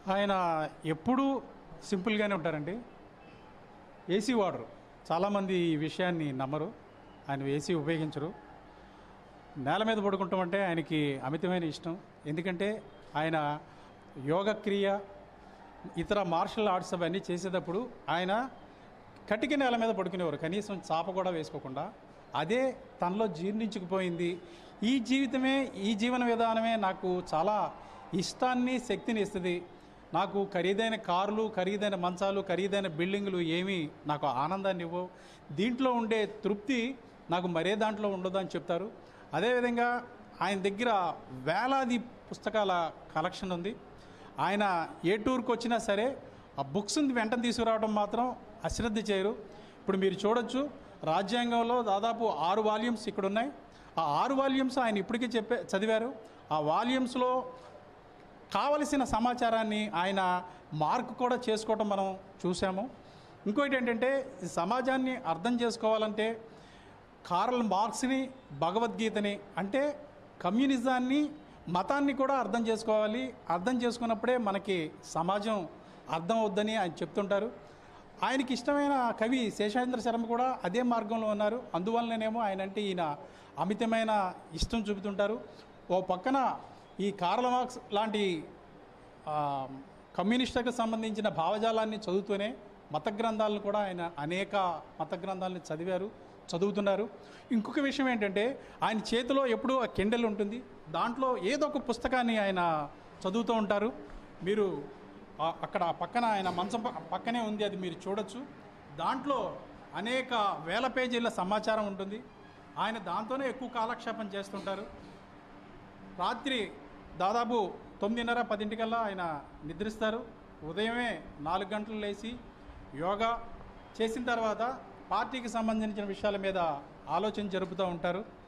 ఆయన ఎప్పుడూ సింపుల్గానే ఉంటారండి ఏసీ వాడరు చాలామంది ఈ విషయాన్ని నమ్మరు ఆయన ఏసీ ఉపయోగించరు నేల మీద పడుకుంటామంటే ఆయనకి అమితమైన ఇష్టం ఎందుకంటే ఆయన యోగక్రియ ఇతర మార్షల్ ఆర్ట్స్ అవన్నీ చేసేటప్పుడు ఆయన కటిక నేల మీద పడుకునేవారు కనీసం చాప కూడా వేసుకోకుండా అదే తనలో జీర్ణించుకుపోయింది ఈ జీవితమే ఈ జీవన విధానమే నాకు చాలా ఇష్టాన్ని శక్తిని ఇస్తుంది నాకు ఖరీదైన కార్లు ఖరీదైన మంచాలు ఖరీదైన బిల్డింగులు ఏమీ నాకు ఆనందాన్ని ఇవ్వవు దీంట్లో ఉండే తృప్తి నాకు మరే దాంట్లో ఉండదు అని చెప్తారు అదేవిధంగా ఆయన దగ్గర వేలాది పుస్తకాల కలెక్షన్ ఉంది ఆయన ఏ టూర్కి వచ్చినా సరే ఆ బుక్స్ని వెంటనే తీసుకురావడం మాత్రం అశ్రద్ధ చేయరు ఇప్పుడు మీరు చూడొచ్చు రాజ్యాంగంలో దాదాపు ఆరు వాల్యూమ్స్ ఇక్కడ ఉన్నాయి ఆ ఆరు వాల్యూమ్స్ ఆయన ఇప్పటికీ చెప్పే చదివారు ఆ వాల్యూమ్స్లో కావలసిన సమాచారాన్ని ఆయన మార్క్ కూడా చేసుకోవటం మనం చూసాము ఇంకోటి ఏంటంటే ఈ సమాజాన్ని అర్థం చేసుకోవాలంటే కార్ల్ మార్క్స్ని భగవద్గీతని అంటే కమ్యూనిజాన్ని మతాన్ని కూడా అర్థం చేసుకోవాలి అర్థం చేసుకున్నప్పుడే మనకి సమాజం అర్థం అవుద్దని ఆయన చెప్తుంటారు ఆయనకి ఇష్టమైన కవి శేషేంద్ర శర్మ కూడా అదే మార్గంలో ఉన్నారు అందువల్లనేమో ఆయన అంటే ఈయన అమితమైన ఇష్టం చూపుతుంటారు ఓ పక్కన ఈ కార్ల్ మార్క్స్ లాంటి ఆ, కమ్యూనిస్టులకు సంబంధించిన భావజాలాన్ని చదువుతూనే మత గ్రంథాలను కూడా ఆయన అనేక మత గ్రంథాలను చదివారు చదువుతున్నారు ఇంకొక విషయం ఏంటంటే ఆయన చేతిలో ఎప్పుడూ ఆ కెండెల్ ఉంటుంది దాంట్లో ఏదో ఒక పుస్తకాన్ని ఆయన చదువుతూ ఉంటారు మీరు ఆ- అక్కడ ఆ పక్కన ఆయన మంచం ప- పక్కనే ఉంది అది మీరు చూడొచ్చు దాంట్లో అనేక వేల పేజీల సమాచారం ఉంటుంది ఆయన దాంతోనే ఎక్కువ కాలక్షేపం చేస్తుంటారు రాత్రి దాదాపు తొమ్మిదిన్నర పదింటికల్లా ఆయన నిద్రిస్తారు ఉదయమే నాలుగు గంటలు లేచి యోగా చేసిన తర్వాత పార్టీకి సంబంధించిన విషయాల మీద ఆలోచన జరుపుతూ ఉంటారు